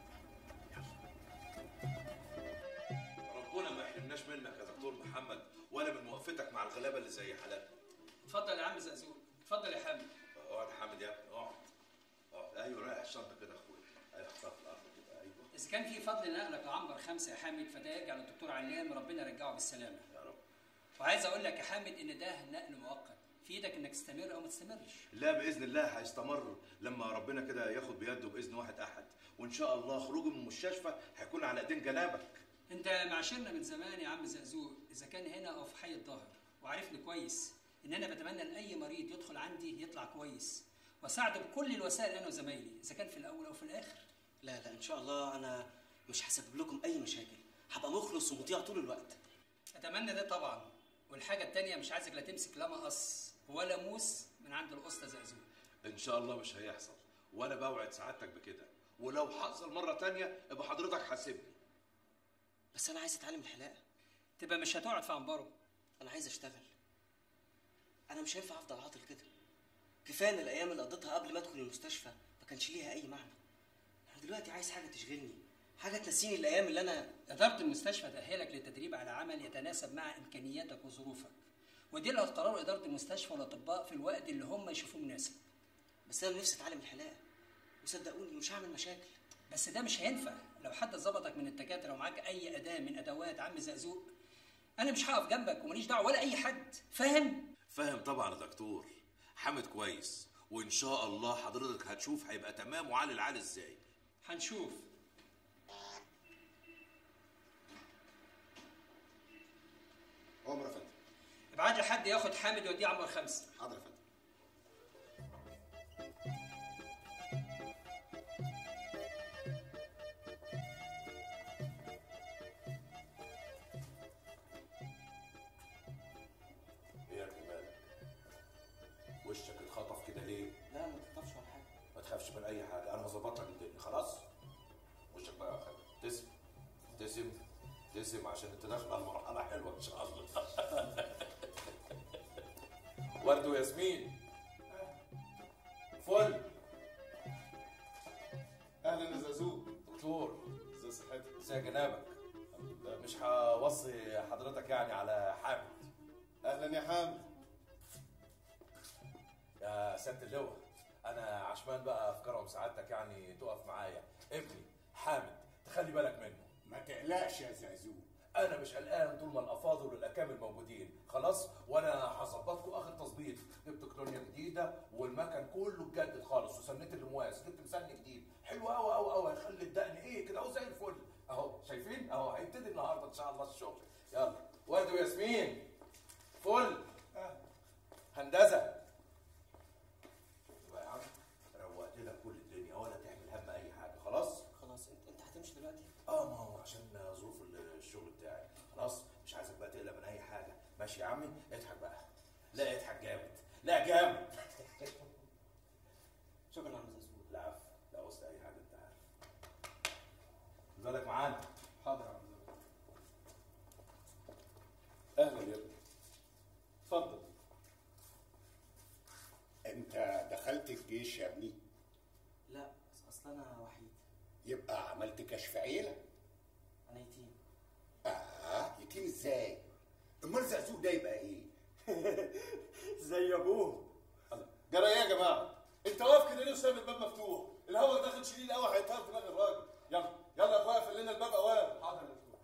ربنا ما يحرمناش منك يا دكتور محمد ولا من وقفتك مع الغلابه اللي زي حالاتنا اتفضل يا عم زقزوق اتفضل يا حامد اقعد يا حامد يا ابني اقعد اقعد ايوه رايح الشنطه كده يا اخويا ايوه حطها في الارض كده ايوه إذا كان في فضل نقلك لعنبر خمسة يا حامد فده يرجع للدكتور علام ربنا يرجعه بالسلامة يا رب وعايز أقول لك يا حامد إن ده نقل مؤقت في إيدك إنك تستمر أو ما تستمرش لا باذن الله هيستمر لما ربنا كده ياخد بيده باذن واحد احد وان شاء الله خروجه من المستشفى هيكون على ايدين جنابك أنت معاشرنا من زمان يا عم زقزوق إذا كان هنا أو في حي الظهر وعارفني كويس إن أنا بتمنى إن أي مريض يدخل عندي يطلع كويس وأساعده بكل الوسائل أنا وزمايلي إذا كان في الأول أو في الآخر لا لا ان شاء الله انا مش هسبب لكم اي مشاكل هبقى مخلص ومطيع طول الوقت أتمنى ده طبعا والحاجة التانية مش عايزك لا تمسك لا مقص ولا موس من عند الأسطى زقزوق ان شاء الله مش هيحصل وانا بوعد سعادتك بكده ولو حصل مره تانية ابقى حضرتك حاسبني بس انا عايز اتعلم الحلاقه تبقى مش هتقعد في عنبره انا عايز اشتغل انا مش هينفع افضل عاطل كده كفايه ان الايام اللي قضيتها قبل ما ادخل المستشفى ما كانش ليها اي معنى انا دلوقتي عايز حاجه تشغلني حاجه تنسيني الايام اللي انا إدارة المستشفى تأهلك للتدريب على عمل يتناسب مع إمكانياتك وظروفك ودي اللي هتقرره إدارة المستشفى والأطباء في الوقت اللي هم يشوفوه مناسب بس انا نفسي اتعلم الحلاقه وصدقوني مش هعمل مشاكل بس ده مش هينفع لو حد ظبطك من الدكاتره ومعاك اي اداه من ادوات عم زقزوق انا مش هقف جنبك وماليش دعوه ولا اي حد فاهم فاهم طبعا يا دكتور حامد كويس وان شاء الله حضرتك هتشوف هيبقى تمام وعالي العال ازاي هنشوف عمر يا فندم ابعت لي حد ياخد حامد يوديه عنبر خمسه حاضر يا فندم ايه يا ابني مالك وشك اتخطف كده ليه لا ما تخافش ولا حاجه ما تخافش من اي حاجه انا هظبط لك الدنيا خلاص وشك بقى خير ابتسم ابتسم ابتسم عشان انت داخل على مرحله حلوه ان شاء الله ورد وياسمين فل اهلا يا زازو دكتور ازي صحتك ازي جنابك مش هوصي حضرتك يعني على حامد اهلا يا حامد يا سياده اللواء انا عشمان بقى افكارهم سعادتك يعني تقف معايا ابني حامد تخلي بالك منه ما تقلقش يا زازو انا مش قلقان طول ما الافاضل والاكامل موجودين خلاص وانا هظبطكم اخر تظبيط جبت كلونيا جديده والمكن كله اتجدد خالص وسنيت الرمواس جبت مسن جديد حلو قوي قوي قوي هيخلي الدقن ايه كده اهو زي الفل اهو شايفين اهو هيبتدي النهارده ان شاء الله الشغل يلا ورد وياسمين فل هندسه يبقى يا عم روقت لك كل الدنيا ولا تعمل هم اي حاجه خلاص خلاص انت انت هتمشي دلوقتي اه ما هو عشان ظروف الشغل بتاعي خلاص مش عايزك بقى تقلق من اي حاجه ماشي يا عمي اضحك بقى لا اضحك جامد لا جامد شكرا يا عم زازو لا عفو لا قصد اي حاجه انت عارف بالك معانا حاضر يا عم زازو اهلا يا ابني اتفضل انت دخلت الجيش يا ابني لا بس اصل انا وحيد يبقى عملت كشف عيله انا يتيم اه يتيم ازاي امال زقزوق ده يبقى ايه زي ابوه جرى ايه يا جماعه انت واقف كده ليه وسايب الباب مفتوح الهواء داخل شديد قوي هيطير في دماغ الراجل يلا يلا يا اخويا قفل لنا الباب اوام حاضر يا دكتور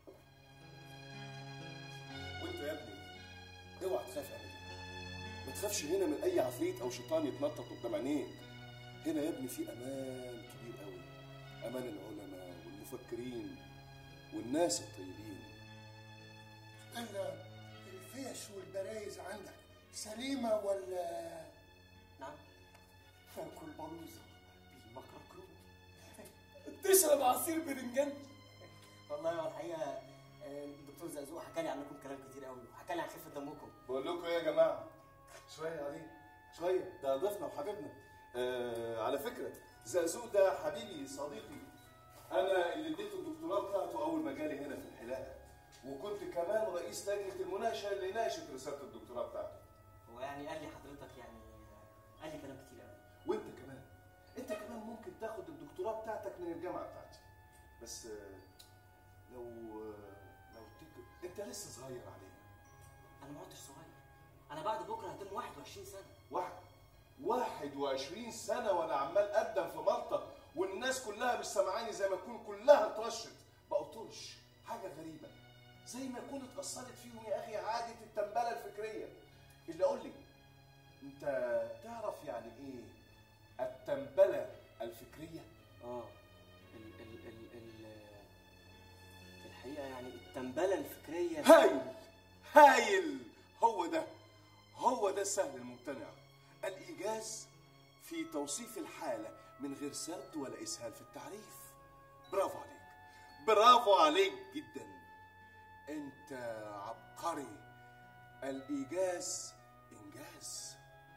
وانت يا ابني اوعى تخاف ابدا ما تخافش هنا من اي عفريت او شيطان يتنطط قدام عينيك هنا يا ابني في امان كبير قوي امان العلماء والمفكرين والناس الطيبين أنا الفيش والبرايز عندك سليمة ولا نعم تاكل بلوزة بالمكركرو تشرب عصير برنجان والله هو الحقيقه آه، الدكتور زقزوق حكى لي عنكم كلام كتير قوي وحكى لي عن خفه دمكم بقول لكم ايه يا جماعه شويه عليه شويه ده ضيفنا وحبيبنا آه على فكره زقزوق ده حبيبي صديقي انا اللي اديته الدكتوراه بتاعته اول ما جالي هنا في الحلاقه وكنت كمان رئيس لجنه المناقشه اللي ناقشت رساله الدكتوراه بتاعته هو يعني قال لي حضرتك يعني آه، قال لي كلام كتير قوي وانت كمان انت كمان ممكن تاخد الدكتوراه بتاعتك من الجامعه بتاعتي بس آه، لو آه، لو تك... انت لسه صغير علينا انا ما عدتش صغير انا بعد بكره هتم 21 سنه واحد 21 سنة وأنا عمال أقدم في مالطا والناس كلها مش سامعاني زي ما تكون كلها اترشت بقوا طرش حاجة غريبة زي ما يكون اتأثرت فيهم يا أخي عادة التنبلة الفكرية اللي أقول لي أنت تعرف يعني إيه التنبلة الفكرية؟ اه ال ال ال ال في الحقيقه يعني التنبله الفكريه هايل هايل هو ده هو ده السهل الممتنع الإيجاز في توصيف الحالة من غير سرد ولا إسهال في التعريف برافو عليك برافو عليك جدا أنت عبقري الإيجاز إنجاز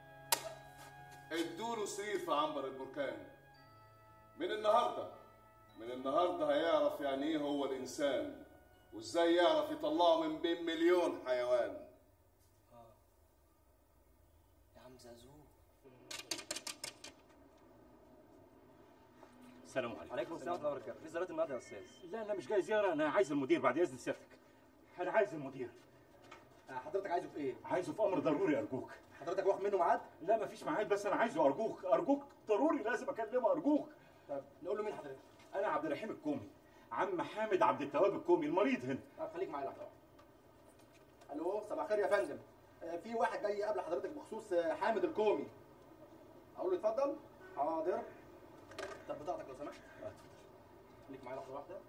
ادوله سرير في عنبر البركان من النهارده من النهارده هيعرف يعني ايه هو الانسان وازاي يعرف يطلعه من بين مليون حيوان يا عم زازو السلام عليكم عليكم السلام ورحمه الله وبركاته في زيارات النهارده يا استاذ لا انا مش جاي زياره انا عايز المدير بعد اذن سيادتك انا عايز المدير حضرتك عايزه في ايه عايزه في امر ضروري ارجوك حضرتك واخد منه ميعاد لا مفيش ميعاد بس انا عايزه ارجوك ارجوك ضروري لازم اكلمه ارجوك طب نقول له مين حضرتك انا عبد الرحيم الكومي عم حامد عبد التواب الكومي المريض هنا طب خليك معايا لحظه الو صباح الخير يا فندم آه، في واحد جاي يقابل حضرتك بخصوص آه، حامد الكومي اقول له اتفضل حاضر طب بطاقتك لو سمحت خليك معايا لحظه واحده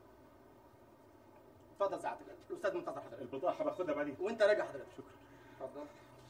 اتفضل سعادتك الاستاذ منتظر حضرتك البطاقه باخدها بعدين وانت راجع حضرتك شكرا اتفضل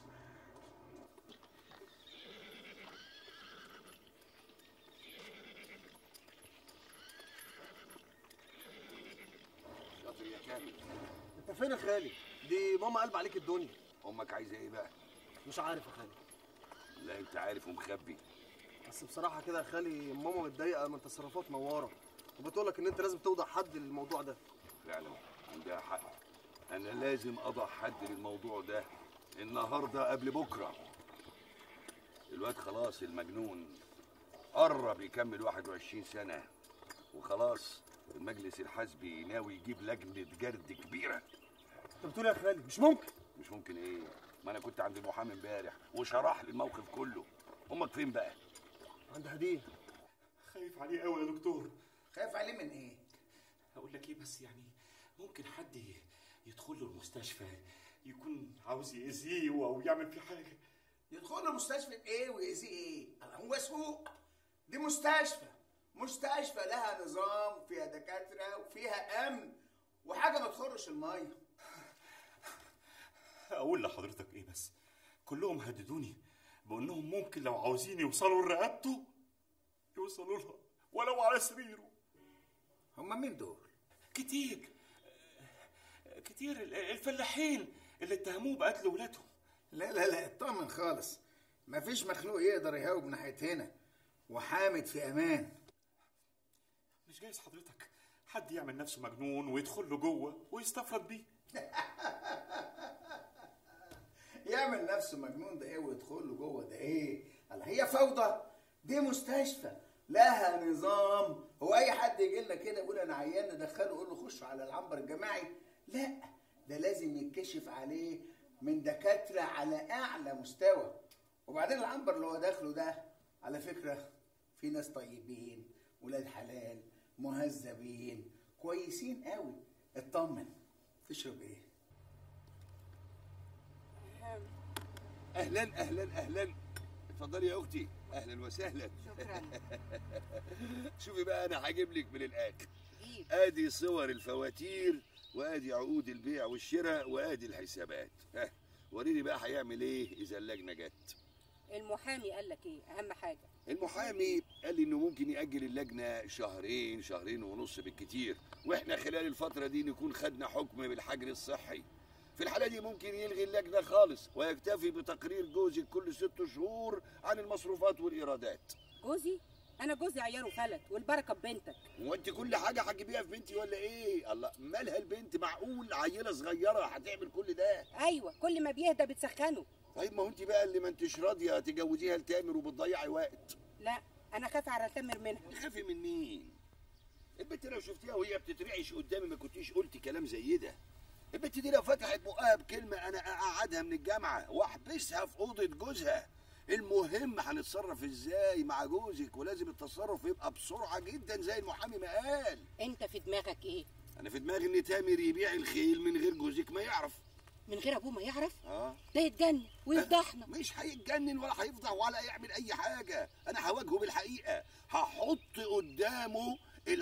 شاطر يا كامل انت فين يا خالي دي ماما قلب عليك الدنيا امك عايزه ايه بقى مش عارف يا خالي لا انت عارف ومخبي بس بصراحه كده يا خالي ماما متضايقه من تصرفات نواره وبتقول لك ان انت لازم توضع حد للموضوع ده فعلا عندها حق انا لازم اضع حد للموضوع ده النهارده قبل بكره الواد خلاص المجنون قرب يكمل 21 سنه وخلاص المجلس الحزبي ناوي يجيب لجنه جرد كبيره انت بتقول يا خالي مش ممكن مش ممكن ايه ما انا كنت عند المحامي امبارح وشرح لي الموقف كله امك فين بقى عند هديه خايف عليه قوي يا دكتور خايف عليه من ايه اقول لك ايه بس يعني ممكن حد ي- يدخل له المستشفى يكون عاوز يأذيه او يعمل فيه حاجه يدخل له مستشفى ايه ويأذيه ايه هو سوق دي مستشفى مستشفى لها نظام فيها دكاترة وفيها أمن وحاجة ما تخرش المية اقول لحضرتك ايه بس كلهم هددوني بانهم ممكن لو عاوزين يوصلوا لرقبته يوصلوا لها ولو على سريره هم مين دول كتير كتير ال- الفلاحين اللي اتهموه بقتل ولادهم لا لا لا اطمن خالص مفيش مخلوق يقدر يهاوب ناحية هنا وحامد في أمان مش جايز حضرتك حد يعمل نفسه مجنون ويدخل له جوه ويستفرد بيه يعمل نفسه مجنون ده ايه ويدخل له جوه ده ايه قال هي فوضى دي مستشفى لها نظام هو اي حد يجي لنا كده يقول انا عيان ندخله يقول له خش على العنبر الجماعي لا ده لازم يتكشف عليه من دكاتره على اعلى مستوى وبعدين العنبر اللي هو داخله ده على فكره في ناس طيبين ولاد حلال مهذبين كويسين قوي اطمن تشرب ايه اهلا اهلا اهلا اتفضلي يا اختي اهلا وسهلا شكرا شوفي بقى انا هجيب لك من الاخر ادي صور الفواتير وادي عقود البيع والشراء وادي الحسابات ها وريني بقى هيعمل ايه اذا اللجنه جت المحامي قال لك ايه اهم حاجه المحامي قال لي انه ممكن ياجل اللجنه شهرين شهرين ونص بالكتير واحنا خلال الفتره دي نكون خدنا حكم بالحجر الصحي في الحاله دي ممكن يلغي اللجنه خالص ويكتفي بتقرير جوزك كل ست شهور عن المصروفات والايرادات جوزي انا جوزي عياره فلت والبركه ببنتك هو انت كل حاجه هتجيبيها في بنتي ولا ايه الله مالها البنت معقول عيله صغيره هتعمل كل ده ايوه كل ما بيهدى بتسخنه طيب ما هو انت بقى اللي ما انتش راضيه تجوزيها لتامر وبتضيعي وقت لا انا خاف على تامر منها خافي من مين البنت لو شفتيها وهي بتترعش قدامي ما كنتيش قلتي كلام زي ده البنت دي لو فتحت بقها بكلمه انا اقعدها من الجامعه واحبسها في اوضه جوزها المهم هنتصرف ازاي مع جوزك ولازم التصرف يبقى بسرعه جدا زي المحامي ما قال انت في دماغك ايه انا في دماغي ان تامر يبيع الخيل من غير جوزك ما يعرف من غير ابوه ما يعرف اه ده يتجنن ويفضحنا مش هيتجنن ولا هيفضح ولا يعمل اي حاجه انا هواجهه بالحقيقه هحط قدامه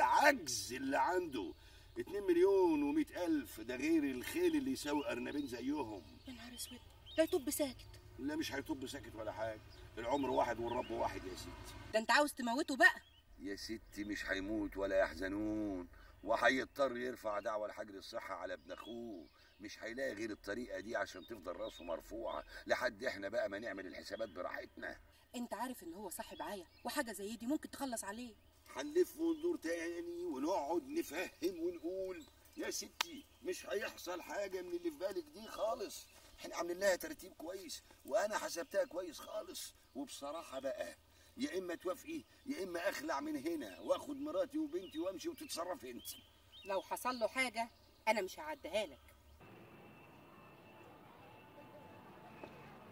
العجز اللي عنده 2 مليون و الف ده غير الخيل اللي يساوي ارنبين زيهم يا نهار اسود ده يطب ساكت لا مش هيطب ساكت ولا حاجه العمر واحد والرب واحد يا ستي ده انت عاوز تموته بقى يا ستي مش هيموت ولا يحزنون وهيضطر يرفع دعوى لحجر الصحة على ابن أخوه مش هيلاقي غير الطريقة دي عشان تفضل راسه مرفوعة لحد احنا بقى ما نعمل الحسابات براحتنا انت عارف ان هو صاحب عيا وحاجه زي دي ممكن تخلص عليه هنلف وندور تاني ونقعد نفهم ونقول يا ستي مش هيحصل حاجة من اللي في بالك دي خالص احنا عاملين لها ترتيب كويس وانا حسبتها كويس خالص وبصراحة بقى يا اما توافقي يا اما اخلع من هنا واخد مراتي وبنتي وامشي وتتصرفي انت لو حصل له حاجه انا مش هعديها لك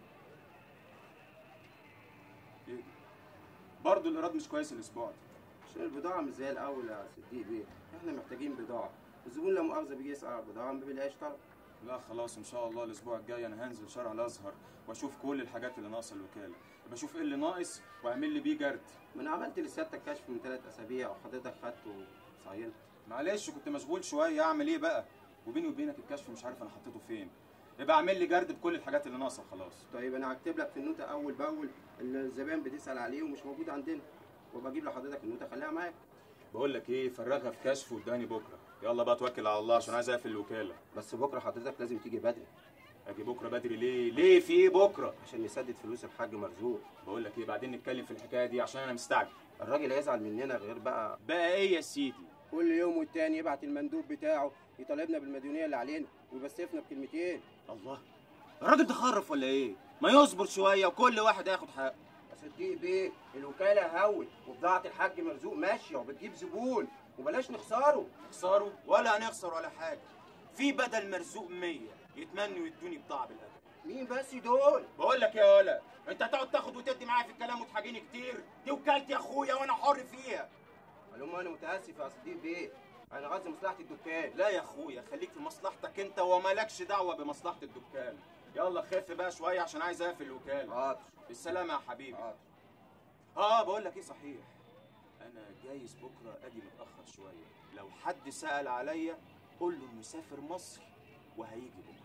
ايه ده؟ برضه الايراد مش كويس الاسبوع ده عشان البضاعة مش زي الأول يا صديق بيه احنا محتاجين بضاعة الزبون لا مؤاخذة بيجي يسأل على البضاعة ما بيلاقيش طلب لا خلاص ان شاء الله الاسبوع الجاي انا هنزل شارع الازهر واشوف كل الحاجات اللي ناقصه الوكاله بشوف ايه اللي ناقص واعمل لي بيه جرد ما انا عملت لسيادتك كشف من ثلاث أسابيع وحضرتك خدته وصينت معلش كنت مشغول شويه اعمل ايه بقى وبيني وبينك الكشف مش عارف انا حطيته فين يبقى اعمل لي جرد بكل الحاجات اللي ناقصه خلاص طيب أنا هكتب لك في النوتة أول بأول اللي الزبائن بتسأل عليه ومش موجود عندنا وابقى أجيب لحضرتك النوتة خليها معاك بقول لك ايه فرغها في كشف واداني بكره يلا بقى توكل على الله عشان عايز اقفل الوكاله بس بكره حضرتك لازم تيجي بدري اجي بكره بدري ليه ليه في ايه بكره عشان نسدد فلوس الحاج مرزوق بقول لك ايه بعدين نتكلم في الحكايه دي عشان انا مستعجل الراجل هيزعل مننا غير بقى بقى ايه يا سيدي كل يوم والتاني يبعت المندوب بتاعه يطالبنا بالمديونيه اللي علينا ويبسفنا بكلمتين الله الراجل ده خرف ولا ايه ما يصبر شويه وكل واحد هياخد حقه يا صديق بيه الوكاله هوت وبضاعه الحاج مرزوق ماشيه وبتجيب زبون وبلاش نخسره نخسره ولا هنخسر ولا حاجه في بدل مرزوق 100 يتمنوا يدوني بضاعه بالاجل مين بس دول بقول لك يا ولا انت هتقعد تاخد وتدي معايا في الكلام وتحاجيني كتير دي وكالتي يا اخويا وانا حر فيها معلومه انا متاسف يا صديق بيه انا غاز مصلحه الدكان لا يا اخويا خليك في مصلحتك انت ومالكش دعوه بمصلحه الدكان يلا خف بقى شويه عشان عايز اقفل الوكاله حاضر بالسلامه يا حبيبي حاضر اه بقول لك ايه صحيح انا جايز بكره اجي متاخر شويه لو حد سال عليا قول له انه سافر مصر وهيجي بكره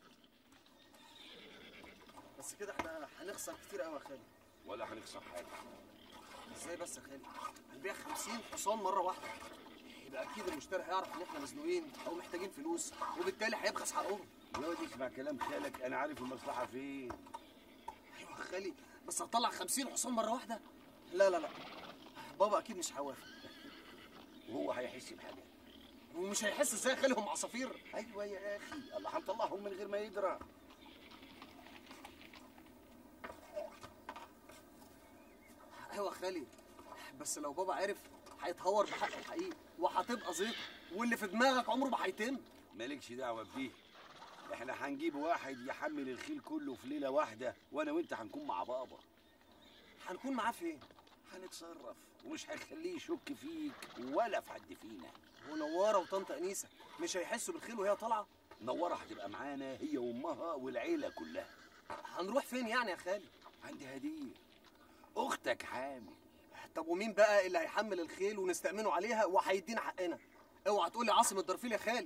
بس كده احنا هنخسر كتير قوي يا خالد ولا هنخسر حاجه ازاي بس يا خالد هنبيع 50 حصان مره واحده يبقى اكيد المشتري هيعرف ان احنا مزنوقين او محتاجين فلوس وبالتالي هيبخس حقهم يا واد اسمع كلام خالك انا عارف المصلحه فين ايوه يا خالي بس هطلع 50 حصان مره واحده لا لا لا بابا اكيد مش هيوافق وهو هيحس بحاجه ومش هيحس ازاي يا خالي هم عصافير ايوه يا اخي الله هنطلعهم من غير ما يدرى ايوه يا خالي بس لو بابا عرف هيتهور بحق الحقيقي وهتبقى زيطه واللي في دماغك عمره ما هيتم مالكش دعوه بدي احنا هنجيب واحد يحمل الخيل كله في ليله واحده وانا وانت هنكون مع بابا هنكون معاه فين هنتصرف ومش هنخليه يشك فيك ولا في حد فينا ونواره وطنط انيسه مش هيحسوا بالخيل وهي طالعه نوره هتبقى معانا هي وامها والعيله كلها هنروح فين يعني يا خالي عندي هديه اختك حامل طب ومين بقى اللي هيحمل الخيل ونستأمنه عليها وهيدينا حقنا اوعى تقول لي عاصم الدرفيل يا خالي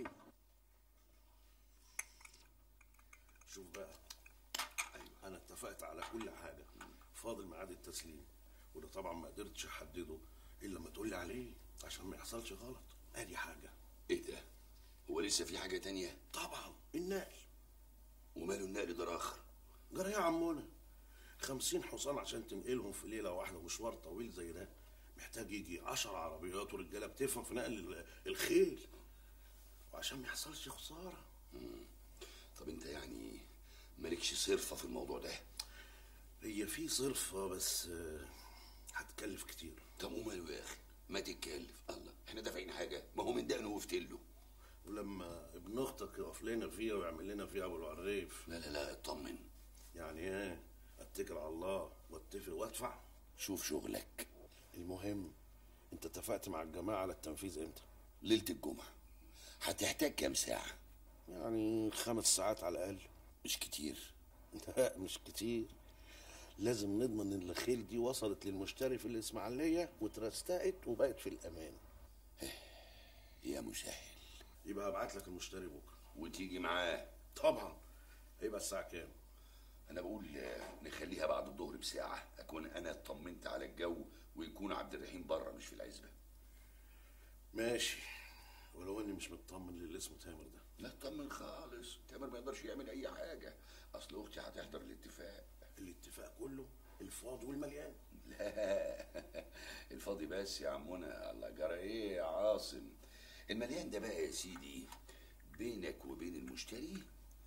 شوف بقى ايوه انا اتفقت على كل حاجه فاضل ميعاد التسليم وده طبعا ما قدرتش احدده الا لما تقول لي عليه عشان ما يحصلش غلط ادي حاجه ايه ده هو لسه في حاجه تانية طبعا النقل وماله النقل ده اخر جرى يا عمونا خمسين حصان عشان تنقلهم في ليله واحده مشوار طويل زي ده محتاج يجي عشر عربيات ورجاله بتفهم في نقل ال- الخيل وعشان ما يحصلش خساره طب انت يعني مالكش صرفه في الموضوع ده هي في صرفه بس آه، هتكلف كتير طب وماله يا اخي ما تتكلف الله احنا دافعين حاجه ما هو من دقنه وفتله ولما ابن اختك يقف لنا فيها ويعمل لنا فيها ابو العريف لا لا لا اطمن يعني ايه اتكل على الله واتفق وادفع شوف شغلك المهم انت اتفقت مع الجماعه على التنفيذ امتى ليله الجمعه هتحتاج كام ساعه يعني خمس ساعات على الاقل مش كتير لا مش كتير لازم نضمن ان الخيل دي وصلت للمشتري في الاسماعيليه واترستقت وبقت في الامان يا مسهل يبقى ابعت لك المشتري بكره وتيجي معاه طبعا هيبقى الساعه كام انا بقول آه، نخليها بعد الظهر بساعه اكون انا اطمنت على الجو ويكون عبد الرحيم بره مش في العزبه ماشي ولو اني مش مطمن للي اسمه تامر ده لا اطمن خالص تامر ما يقدرش يعمل اي حاجه اصل اختي هتحضر الاتفاق الاتفاق كله الفاضي والمليان لا الفاضي بس يا عمونا الله جرى ايه يا عاصم المليان ده بقى يا سيدي بينك وبين المشتري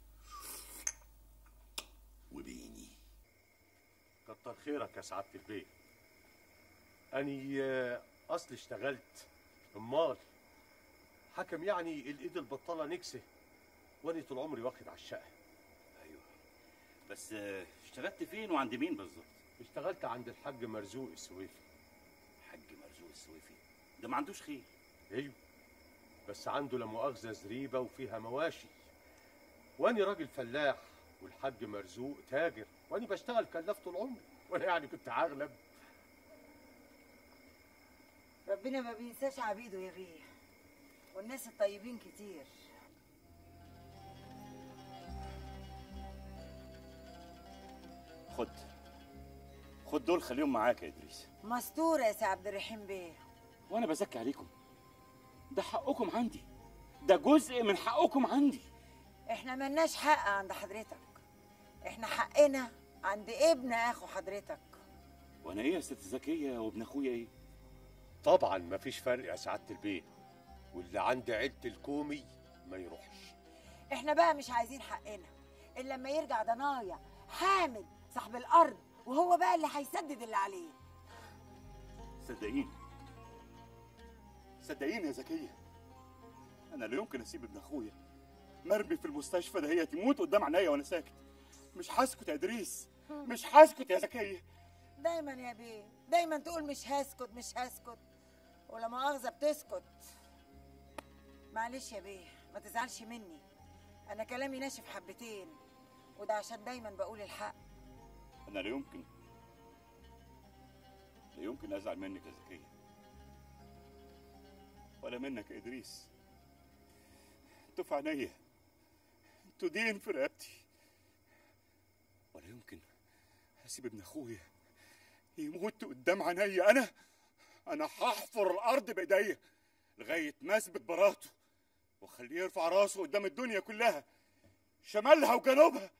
وبيني كتر خيرك يا سعاده البيت اني آه، اصل اشتغلت امال حكم يعني الايد البطاله نكسه وانا طول عمري واخد على الشقه ايوه بس آه، اشتغلت فين وعند مين بالظبط اشتغلت عند الحاج مرزوق السويفي حاج مرزوق السويفي ده ما عندوش خير ايوه بس عنده لا مؤاخذه زريبه وفيها مواشي واني راجل فلاح والحاج مرزوق تاجر واني بشتغل كلاف طول عمري وانا يعني كنت هغلب ربنا ما بينساش عبيده يا بيه والناس الطيبين كتير خد خد دول خليهم معاك يا ادريس مستورة يا سي عبد الرحيم بيه وانا بزكي عليكم ده حقكم عندي ده جزء من حقكم عندي احنا ملناش حق عند حضرتك احنا حقنا عند ابن اخو حضرتك وانا ايه يا ست زكيه وابن اخويا ايه طبعا مفيش فرق يا سعاده البيت واللي عند عيله الكومي ما يروحش احنا بقى مش عايزين حقنا الا لما يرجع ضنايا حامد صاحب الارض وهو بقى اللي هيسدد اللي عليه صدقيني صدقيني يا زكيه انا لا يمكن اسيب ابن اخويا مرمي في المستشفى دهيت يموت قدام عينيا وانا ساكت مش هسكت يا ادريس مش هسكت يا زكيه دايما يا بيه دايما تقول مش هسكت مش هسكت ولا مؤاخذة بتسكت معلش يا بيه ما تزعلش مني انا كلامي ناشف حبتين وده عشان دايما بقول الحق انا لا يمكن لا يمكن ازعل منك يا زكيه ولا منك يا ادريس انتوا في عينيا انتوا دين في رقبتي ولا يمكن اسيب ابن اخويا يموت قدام عينيا انا انا هحفر الارض بايديا لغايه ما اثبت براءته واخليه يرفع راسه قدام الدنيا كلها شمالها وجنوبها